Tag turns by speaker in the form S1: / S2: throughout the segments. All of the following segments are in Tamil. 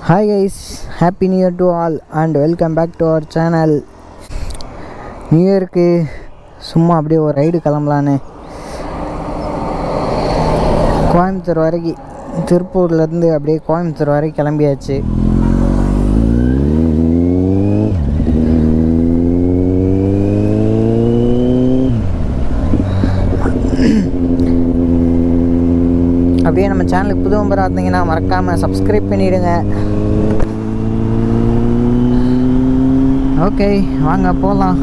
S1: Hi guys happy new year to all and welcome back to our channel new இயருக்கு சும்மா அப்படியே ஒரு ரைடு கிளம்பலான்னு கோயம்புத்தூர் வரைக்கும் திருப்பூர்லேருந்து அப்படியே கோயம்புத்தூர் வரைக்கும் கிளம்பியாச்சு அப்படியே நம்ம சேனலுக்கு புது மெம்பராக இருந்தீங்கன்னா மறக்காமல் சப்ஸ்கிரைப் பண்ணிவிடுங்க ஓகே வாங்க போகலாம்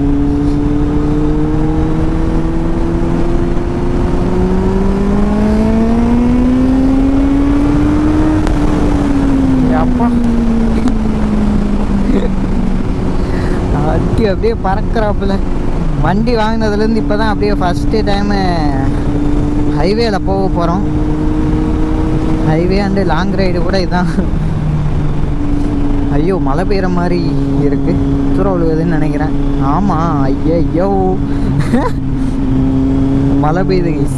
S1: அப்பா அட்டி அப்படியே பறக்கிறாப்புல வண்டி வாங்கினதுலேருந்து இப்போ தான் அப்படியே ஃபஸ்ட்டு டைமு ஹைவேல போக போகிறோம் ஹைவே அண்டு லாங் ரைடு கூட இதான் ஐயோ மழை பெய்கிற மாதிரி இருக்கு தூரம் விழுகுதுன்னு நினைக்கிறேன் ஆமாம் ஐயோ மழை பெய்யுது கைஸ்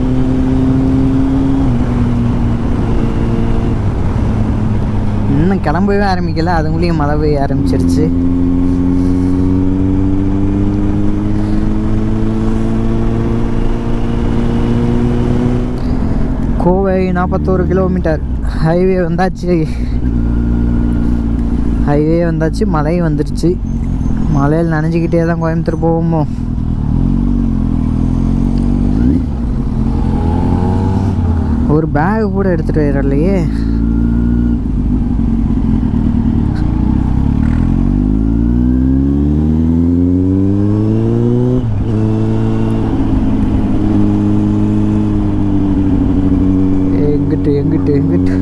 S1: இன்னும் கிளம்பவே ஆரம்பிக்கல அதுங்களையும் மழை பெய்ய ஆரம்பிச்சிருச்சு கோவை நாற்பத்தோரு கிலோமீட்டர் ஹைவே வந்தாச்சு ஹைவே வந்தாச்சு மழையும் வந்துருச்சு மலையில் நனைஞ்சிக்கிட்டே தான் கோயம்புத்தூர் போவோமோ ஒரு பேக் கூட எடுத்துகிட்டு வரலையே எங்கிட்டு எங்கிட்டு எங்கிட்டு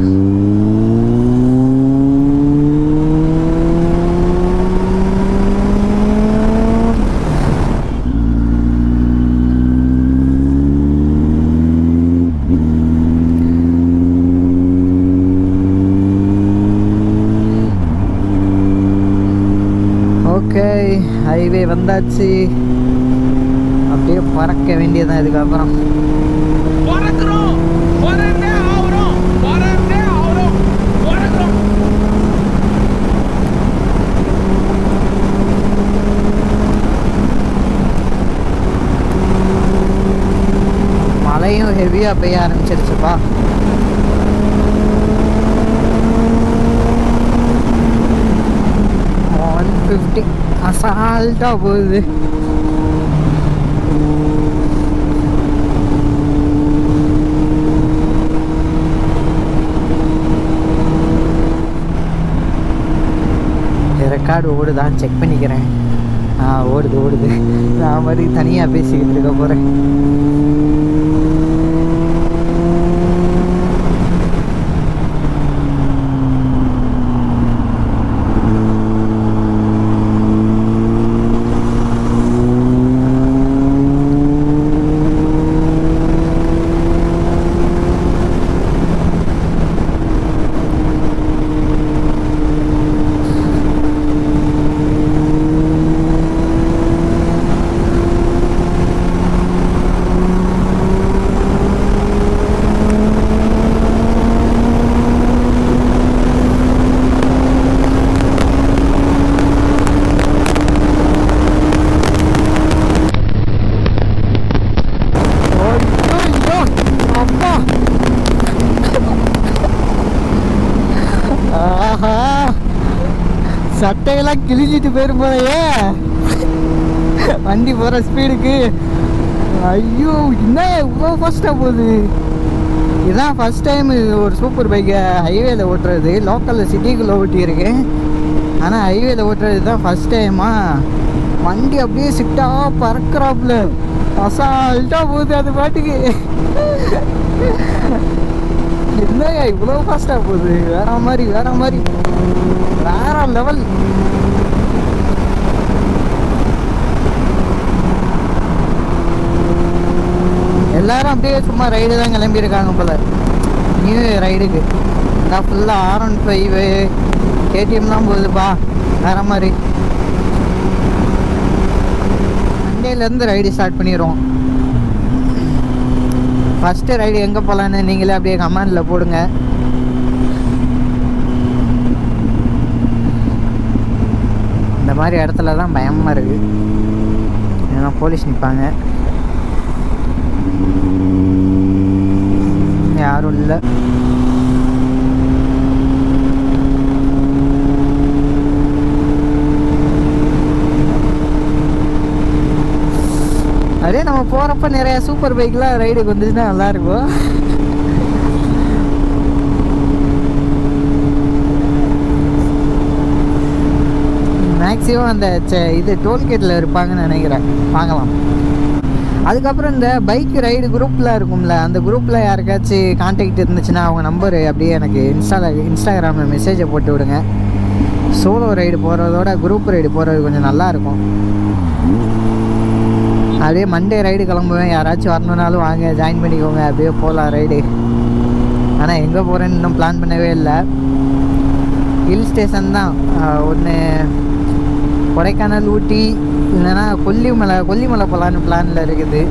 S1: ஓகே ஹைவே வந்தாச்சு அப்படியே பறக்க வேண்டியதான் இதுக்கப்புறம்
S2: பறக்கிறோம் பறந்தே ஆகுறோம் பறந்தே ஆகுறோம் பறக்கிறோம்
S1: மழையும் ஹெவியாக பெய்ய ஆரம்பிச்சிருச்சுப்பா ஒன் ஃபிஃப்டி அசால்ட்டாக போகுது ரெக்கார்டு ஓடுதான்னு செக் பண்ணிக்கிறேன் ஆ ஓடுது ஓடுது நான் மாதிரி தனியாக பேசிக்கிட்டு இருக்க போகிறேன் ஐயோ, அப்பா. ஆஹா சட்டையெல்லாம் கிழிஞ்சிட்டு போயிரும் போலயே வண்டி போகிற ஸ்பீடுக்கு ஐயோ என்ன இவ்வளோ ஃபாஸ்ட்டாக போகுது இதான் ஃபஸ்ட் டைம் ஒரு சூப்பர் பைக்கை ஹைவேல ஓட்டுறது லோக்கலில் சிட்டிக்குள்ளே ஓட்டியிருக்கேன் ஆனால் ஹைவேல ஓட்டுறது தான் ஃபஸ்ட் டைமா வண்டி அப்படியே சிட்டாக பறக்கிறாப்புல அசால்ட்டாக போகுது அது பாட்டுக்கு என்னங்க இவ்வளோ ஃபாஸ்ட்டாக போகுது வேற மாதிரி வேற மாதிரி வேற லெவல் எல்லாரும் அப்படியே சும்மா ரைடு தான் கிளம்பியிருக்காங்க போல நியூ ரைடுக்கு நான் ஃபுல்லாக ஆர் ஒன் ஃபைவ் கேடிஎம்லாம் போகுதுப்பா வேற மாதிரி மண்டேலேருந்து ரைடு ஸ்டார்ட் பண்ணிடுவோம் ஃபஸ்ட்டு ரைடு எங்கே போகலான்னு நீங்களே அப்படியே கமெண்டில் போடுங்க மாதிரி இடத்துல தான் பயமாக இருக்குது ஏன்னா போலீஸ் நிற்பாங்க யாரும் இல்லை அதே நம்ம போகிறப்ப நிறைய சூப்பர் பைக்லாம் ரைடுக்கு வந்துச்சுன்னா நல்லாயிருக்கும் மேக்ஸிமம் அந்த செ- இது டோல்கேட்டில் இருப்பாங்கன்னு நினைக்கிறேன் பார்க்கலாம் அதுக்கப்புறம் இந்த பைக் ரைடு குரூப்பில் இருக்கும்ல அந்த குரூப்பில் யாருக்காச்சும் கான்டாக்ட் இருந்துச்சுன்னா அவங்க நம்பர் அப்படியே எனக்கு இன்ஸ்டால இன்ஸ்டாகிராமில் மெசேஜை போட்டு விடுங்க சோலோ ரைடு போகிறதோட குரூப் ரைடு போகிறது கொஞ்சம் நல்லாயிருக்கும் அப்படியே மண்டே ரைடு கிளம்புவேன் யாராச்சும் வரணுனாலும் வாங்க ஜாயின் பண்ணிக்கோங்க அப்படியே போகலாம் ரைடு ஆனால் எங்கே போகிறேன்னு இன்னும் பிளான் பண்ணவே இல்லை ஹில் ஸ்டேஷன் தான் ஒன்று கொடைக்கானல் ஊட்டி இல்லைன்னா கொல்லிமலை கொல்லிமலை போகலான்னு பிளானில் இருக்குது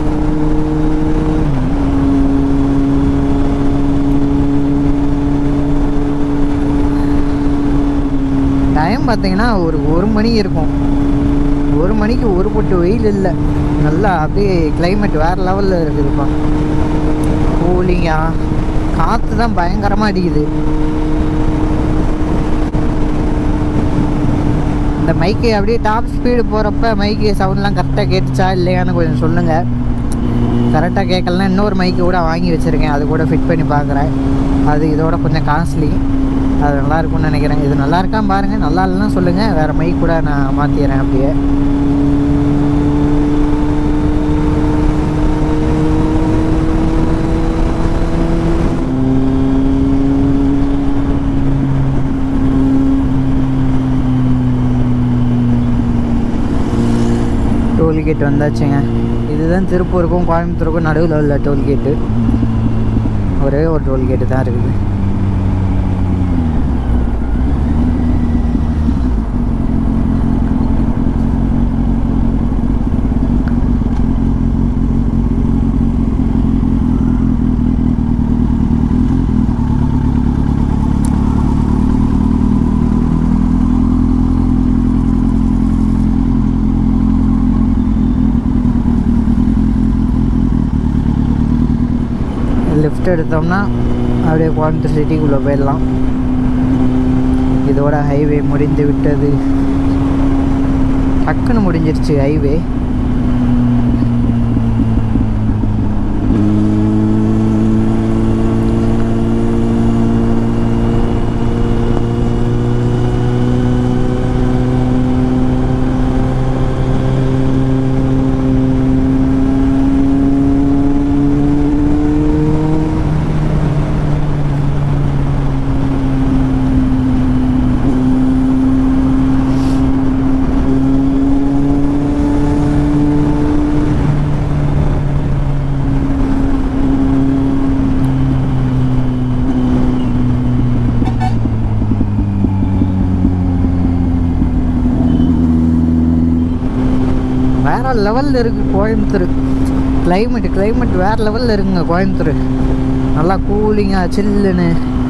S1: டைம் பார்த்தீங்கன்னா ஒரு ஒரு மணி இருக்கும் ஒரு மணிக்கு ஒரு பொட்டு வெயில் இல்லை நல்லா அப்படியே climate வேறு லெவலில் இருக்குதுப்பா கூலிங்காக காற்று தான் பயங்கரமாக அடிக்குது இந்த மைக்கு அப்படியே டாப் ஸ்பீடு போகிறப்ப மைக்கு சவுண்ட்லாம் கரெக்டாக கேட்டுச்சா இல்லையான்னு கொஞ்சம் சொல்லுங்கள் கரெக்டாக கேட்கலன்னா இன்னொரு மைக்கு கூட வாங்கி வச்சுருக்கேன் அது கூட ஃபிட் பண்ணி பார்க்குறேன் அது இதோட கொஞ்சம் காஸ்ட்லி அது நல்லா இருக்கும்னு நினைக்கிறேன் இது நல்லா இருக்கான்னு பாருங்கள் நல்லா இல்லைன்னா சொல்லுங்கள் வேறு மைக் கூட நான் மாற்றிடுறேன் அப்படியே டோல்கேட் வந்தாச்சுங்க இதுதான் திருப்பூருக்கும் கோயம்புத்தூருக்கும் நடுவில் உள்ள டோல்கேட்டு ஒரே ஒரு டோல்கேட்டு தான் இருக்குது லெஃப்ட் எடுத்தோம்னா அப்படியே கோயம்புத்தூர் சிட்டிக்குள்ளே போயிடலாம் இதோட ஹைவே முடிந்து விட்டது டக்குன்னு முடிஞ்சிருச்சு ஹைவே வேற லெவலில் இருக்குது கோயம்புத்தூர் climate climate வேற லெவலில் இருக்குங்க கோயம்புத்தூர் நல்லா கூலிங்காக சில்லுன்னு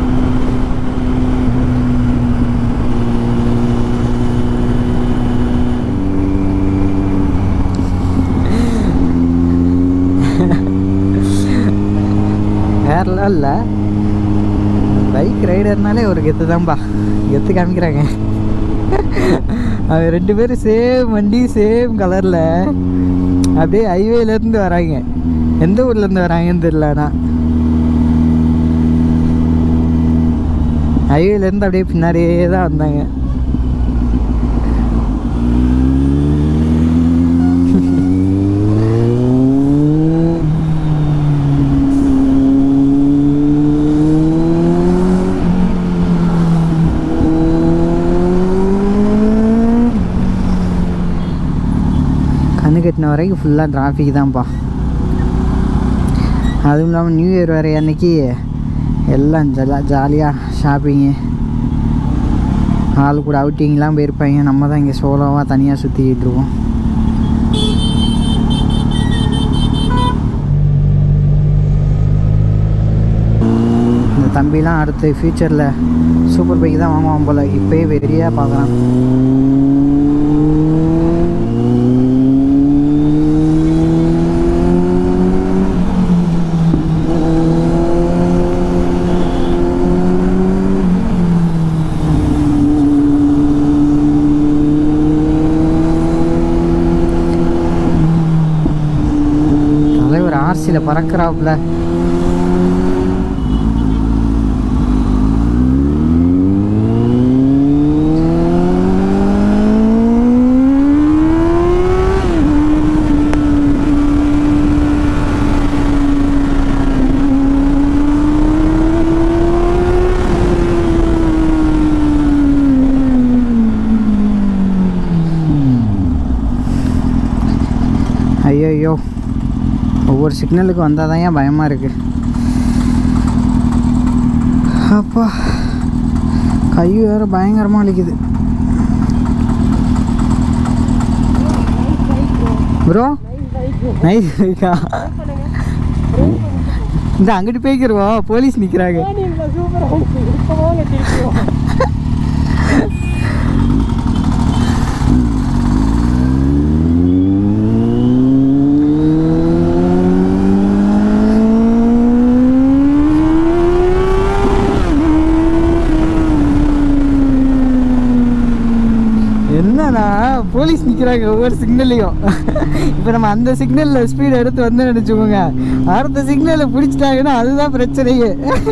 S1: வேற லெவலில் பைக் ரைடர்னாலே ஒரு கெத்து தான்ப்பா கெத்து காமிக்கிறாங்க அவன் ரெண்டு பேரும் சேம் வண்டி சேம் கலரில் அப்படியே ஹைவேலேருந்து வராங்க எந்த ஊர்லேருந்து வராங்கன்னு தெரியல ஆனால் ஹைவேலேருந்து அப்படியே பின்னாடியே தான் வந்தாங்க கண்ணு கட்டின வரைக்கும் ஃபுல்லாக டிராஃபிக் தான்ப்பா அதுவும் இல்லாமல் நியூ இயர் வேறு அன்னைக்கு எல்லாம் ஜலா ஜாலியாக ஷாப்பிங்கு ஆள் கூட அவுட்டிங்லாம் போயிருப்பாங்க நம்ம தான் இங்கே சோலோவாக தனியாக சுற்றிக்கிட்டு இருக்கோம் இந்த தம்பிலாம் அடுத்து ஃப்யூச்சரில் சூப்பர் பைக் தான் வாங்குவான் போல் இப்போயே வெறியாக பார்க்குறான் கேலக்சியில் பறக்கிறாப்புல ஐயோ ஒவ்வொரு சிக்னலுக்கு வந்தால் தான் ஏன் பயமாக இருக்குது அப்பா கை வேறு பயங்கரமாக வலிக்குது ப்ரோ நைஸ் பைக்கா இந்த அங்கிட்டு போய்க்கிருவோம் போலீஸ் நிற்கிறாங்க என்னன்னா போலீஸ் நிற்கிறாங்க ஒவ்வொரு சிக்னல்லையும் இப்போ நம்ம அந்த சிக்னலில் ஸ்பீடு எடுத்து வந்து நினச்சிக்கோங்க அடுத்த சிக்னலில் பிடிச்சிட்டாங்கன்னா அதுதான் பிரச்சனையே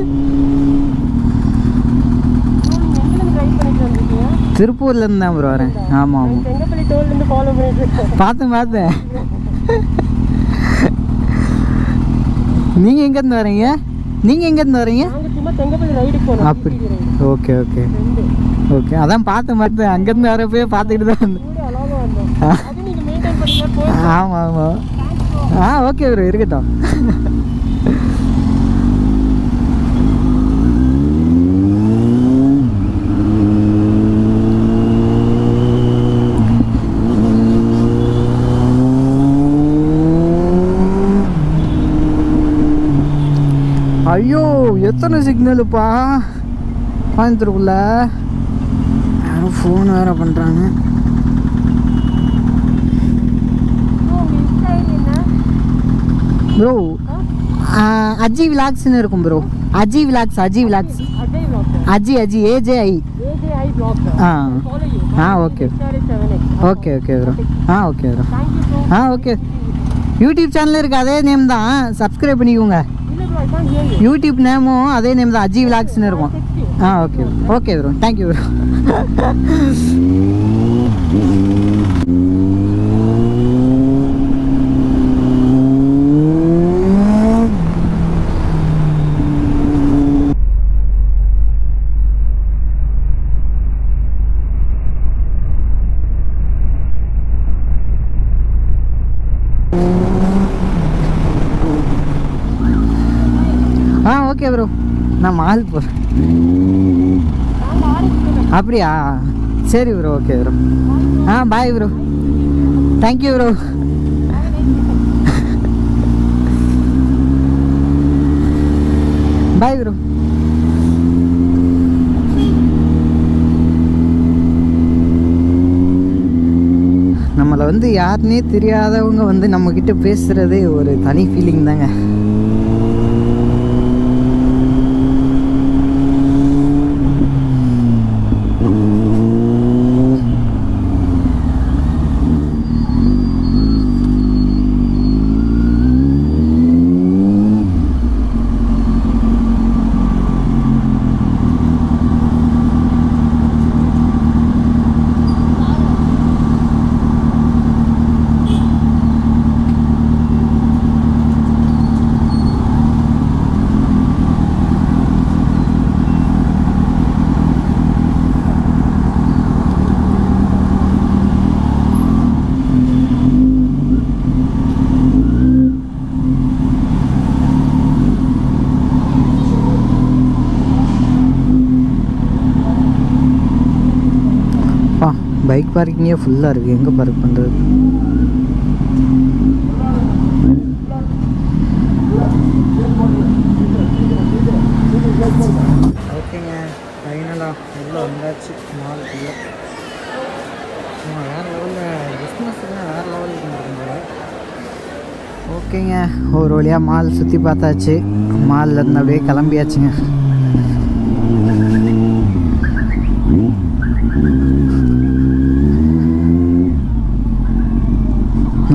S1: திருப்பூர்லேருந்து தான் ப்ரோ வரேன் ஆமாம் ஆமாம்
S3: செங்கப்பள்ளி டோல்லேருந்து ஃபாலோ பண்ணிட்டு இருக்கேன்
S1: பார்த்தேன் பார்த்தேன் நீங்கள் எங்கேருந்து வரீங்க நீங்கள் எங்கேருந்து வரீங்க
S3: நாங்கள் சும்மா செங்கப்பள்ளி ரைடுக்கு போனோம்
S1: அப்படி ஓகே ஓகே ஓகே அதான் பார்த்தேன் பார்த்தேன் அங்கேருந்து வரப்பே பார்த்துக்கிட்டு தான் வந்தேன்
S3: கூட அழகாக வந்தோம் அது நீங்கள் மெயின்டைன் பண்ணி போய்
S1: ஆமாம் ஆமாம் ஆ ஓகே ப்ரோ இருக்கட்டும் ஐயோ எத்தனை சிக்னலுப்பா கோயம்புத்தூருக்குள்ள யாரும் ஃபோன் வேறு பண்ணுறாங்க ப்ரோ அஜி விலாக்ஸ்னு இருக்கும் bro Aji vlogs Aji vlogs
S3: Ajay blog
S1: Aji Aji AJI
S3: AJI blog
S1: ah
S3: follow you
S1: ah okay
S3: seven X
S1: okay okay bro ah okay bro
S3: thank you bro
S1: ah okay YouTube channel இருக்குது அதே நேம் தான் சப்ஸ்கிரைப் பண்ணிக்கோங்க
S3: இல்லை bro I can hear you
S1: YouTube நேமும் அதே நேம் தான் அஜி விலாக்ஸ்னு இருக்கும் ah okay okay bro thank you bro ah okay bro நான் மால் போகிறேன் அப்படியா சரி bro okay bro ah bye bro thank you bro bye bro நம்மளை வந்து யாருன்னே தெரியாதவங்க வந்து நம்மக்கிட்ட பேசுகிறதே ஒரு தனி ஃபீலிங் தாங்க பா பைக் பார்க்கிங்கே ஃபுல்லாக இருக்குது எங்கே பார்க் பண்ணுறது ஓகேங்க ஃபைனலாக உள்ளே வந்தாச்சு மாலுக்குள்ளே வேறு லெவலில் பிஸ்னஸ்லாம் வேறு லெவலில் பண்ணுறாங்க ஓகேங்க ஒரு வழியாக மால் சுற்றி பார்த்தாச்சு மால்ல இருந்து அப்படியே கிளம்பியாச்சுங்க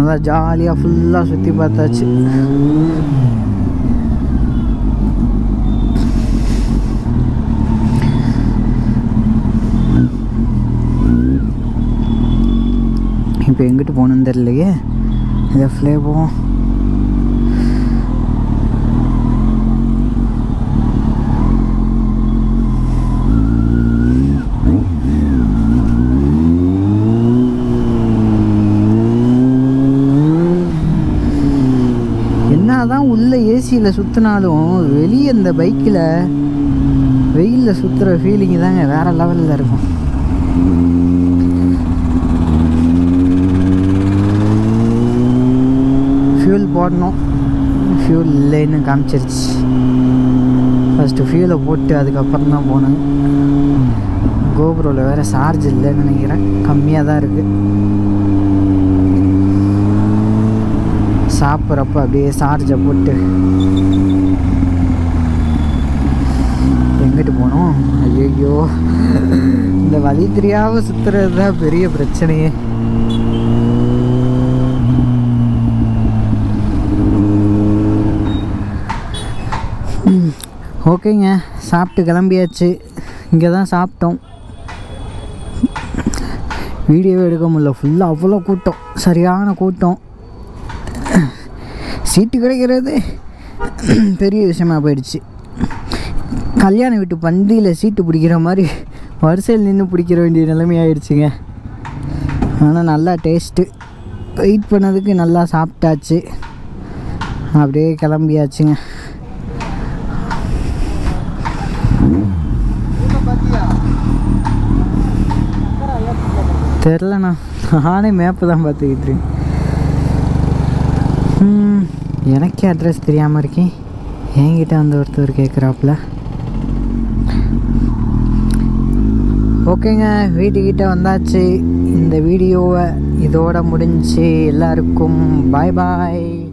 S1: நல்லா ஜாலியாக ஃபுல்லாக சுற்றி பார்த்தாச்சு இப்போ எங்கிட்டு போகணுன்னு தெரியலையே லெஃப்ட்லேயே போவோம் என்னதான் உள்ள ஏசியில் சுற்றினாலும் வெளியே இந்த பைக்கில் வெயிலில் சுற்றுற ஃபீலிங் தாங்க வேற லெவலில் இருக்கும் ஃபியூல் போடணும் ஃபியூல் இல்லைன்னு காமிச்சிருச்சு ஃபஸ்ட்டு ஃபியூலை போட்டு அதுக்கப்புறம் தான் போனேன் கோபுரோவில் வேறு சார்ஜ் இல்லைன்னு நினைக்கிறேன் கம்மியாக தான் இருக்குது சாப்பிட்றப்ப அப்படியே சார்ஜை போட்டு எங்கிட்டு போனோம் ஐயோ இந்த வழி தெரியாமல் சுற்றுறது தான் பெரிய பிரச்சனையே ம், ஓகேங்க சாப்பிட்டு கிளம்பியாச்சு இங்கே தான் சாப்பிட்டோம் வீடியோவே எடுக்க முடியல ஃபுல்லாக அவ்வளோ கூட்டம் சரியான கூட்டம் சீட்டு கிடைக்கிறது பெரிய விஷயமா போயிடுச்சு கல்யாண வீட்டு பந்தியில் சீட்டு பிடிக்கிற மாதிரி வரிசையில் நின்று பிடிக்கிற வேண்டிய நிலைமை ஆயிடுச்சுங்க ஆனால் நல்லா டேஸ்ட்டு வெயிட் பண்ணதுக்கு நல்லா சாப்பிட்டாச்சு அப்படியே கிளம்பியாச்சுங்க தெரிலண்ணா நானே மேப்பு தான் பார்த்துக்கிட்டு இருக்கேன் ம், எனக்கே அட்ரஸ் தெரியாமல் இருக்கேன் என்கிட்ட வந்து ஒருத்தர் கேட்குறாப்புல ஓகேங்க வீட்டுக்கிட்ட வந்தாச்சு இந்த வீடியோவை இதோட முடிஞ்சு எல்லாருக்கும் பாய் பாய்